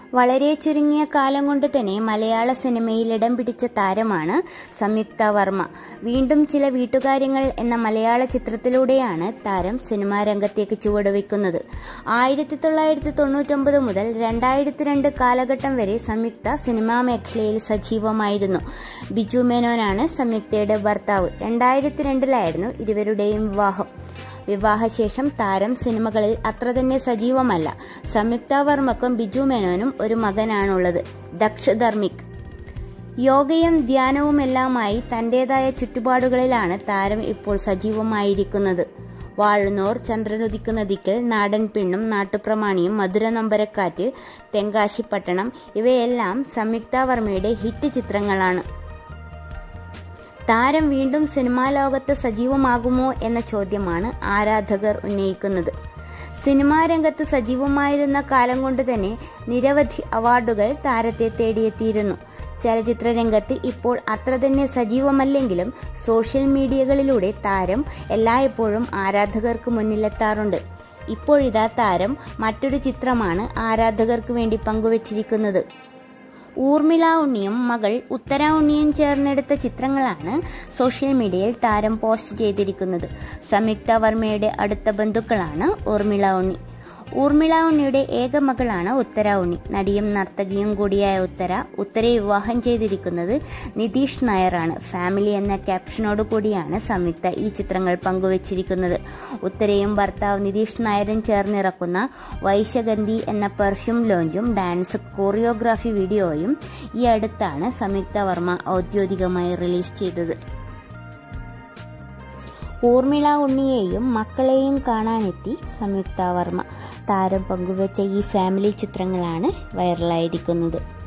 വളരെ ചുരുങ്ങിയ കാലം കൊണ്ട് തന്നെ മലയാള സിനിമയിൽ ഇടം പിടിച്ച താരമാണ് സംയുക്ത വർമ്മ വീണ്ടും ചില വീട്ടുകാര്യങ്ങൾ എന്ന മലയാള ചിത്രത്തിലൂടെയാണ് താരം സിനിമാ രംഗത്തേക്ക് ചുവടുവെക്കുന്നത് ആയിരത്തി തൊള്ളായിരത്തി തൊണ്ണൂറ്റൊമ്പത് മുതൽ രണ്ടായിരത്തി രണ്ട് കാലഘട്ടം വരെ സംയുക്ത സിനിമാ മേഖലയിൽ സജീവമായിരുന്നു ബിജു മേനോനാണ് സംയുക്തയുടെ ഭർത്താവ് രണ്ടായിരത്തി രണ്ടിലായിരുന്നു ഇരുവരുടെയും വിവാഹം വിവാഹശേഷം താരം സിനിമകളിൽ അത്ര തന്നെ സജീവമല്ല സംയുക്ത വർമ്മക്കും ബിജു മേനോനും ഒരു മകനാണുള്ളത് ദക്ഷ ധർമ്മിക് യോഗയും ധ്യാനവുമെല്ലാമായി തന്റേതായ ചുറ്റുപാടുകളിലാണ് താരം ഇപ്പോൾ സജീവമായിരിക്കുന്നത് വാഴുന്നോർ ചന്ദ്രനുദിക്കുന്ന ദിക്കൽ നാടൻ പെണ്ണും നാട്ടുപ്രമാണിയും മധുര നമ്പരക്കാറ്റ് തെങ്കാശിപ്പട്ടണം ഇവയെല്ലാം സംയുക്ത വർമ്മയുടെ ഹിറ്റ് ചിത്രങ്ങളാണ് താരം വീണ്ടും സിനിമാ ലോകത്ത് സജീവമാകുമോ എന്ന ചോദ്യമാണ് ആരാധകർ ഉന്നയിക്കുന്നത് സിനിമാ രംഗത്ത് സജീവമായിരുന്ന കാലം കൊണ്ട് തന്നെ നിരവധി അവാർഡുകൾ താരത്തെ തേടിയെത്തിയിരുന്നു ചലച്ചിത്ര രംഗത്ത് ഇപ്പോൾ അത്ര തന്നെ സജീവമല്ലെങ്കിലും സോഷ്യൽ മീഡിയകളിലൂടെ താരം എല്ലായ്പ്പോഴും ആരാധകർക്ക് മുന്നിലെത്താറുണ്ട് ഇപ്പോഴിതാ താരം മറ്റൊരു ചിത്രമാണ് ആരാധകർക്ക് വേണ്ടി പങ്കുവച്ചിരിക്കുന്നത് ഊർമിള ഉണ്ണിയും മകൾ ഉത്തര ഉണ്ണിയും ചേർന്നെടുത്ത ചിത്രങ്ങളാണ് സോഷ്യൽ മീഡിയയിൽ താരം പോസ്റ്റ് ചെയ്തിരിക്കുന്നത് സംയുക്ത വർമ്മയുടെ അടുത്ത ബന്ധുക്കളാണ് ഊർമിള ഉണ്ണി ഊർമിള ഉണ്ണിയുടെ ഏക മകളാണ് ഉത്തര ഉണ്ണി നടിയും നർത്തകിയും കൂടിയായ ഉത്തര ഉത്തരയെ വിവാഹം ചെയ്തിരിക്കുന്നത് നിതീഷ് നായറാണ് ഫാമിലി എന്ന ക്യാപ്ഷനോട് കൂടിയാണ് സംയുക്ത ഈ ചിത്രങ്ങൾ പങ്കുവച്ചിരിക്കുന്നത് ഉത്തരയും ഭർത്താവ് നിതീഷ് നായരും ചേർന്നിറക്കുന്ന വൈശഗന്ധി എന്ന പെർഫ്യൂം ലോഞ്ചും ഡാൻസ് കോറിയോഗ്രാഫി വീഡിയോയും ഈ അടുത്താണ് സംയുക്ത വർമ്മ ഔദ്യോഗികമായി റിലീസ് ചെയ്തത് ഊർമിള ഉണ്ണിയെയും മക്കളെയും കാണാനെത്തി സംയുക്ത വർമ്മ താരം പങ്കുവച്ച ഈ ഫാമിലി ചിത്രങ്ങളാണ് വൈറലായിരിക്കുന്നത്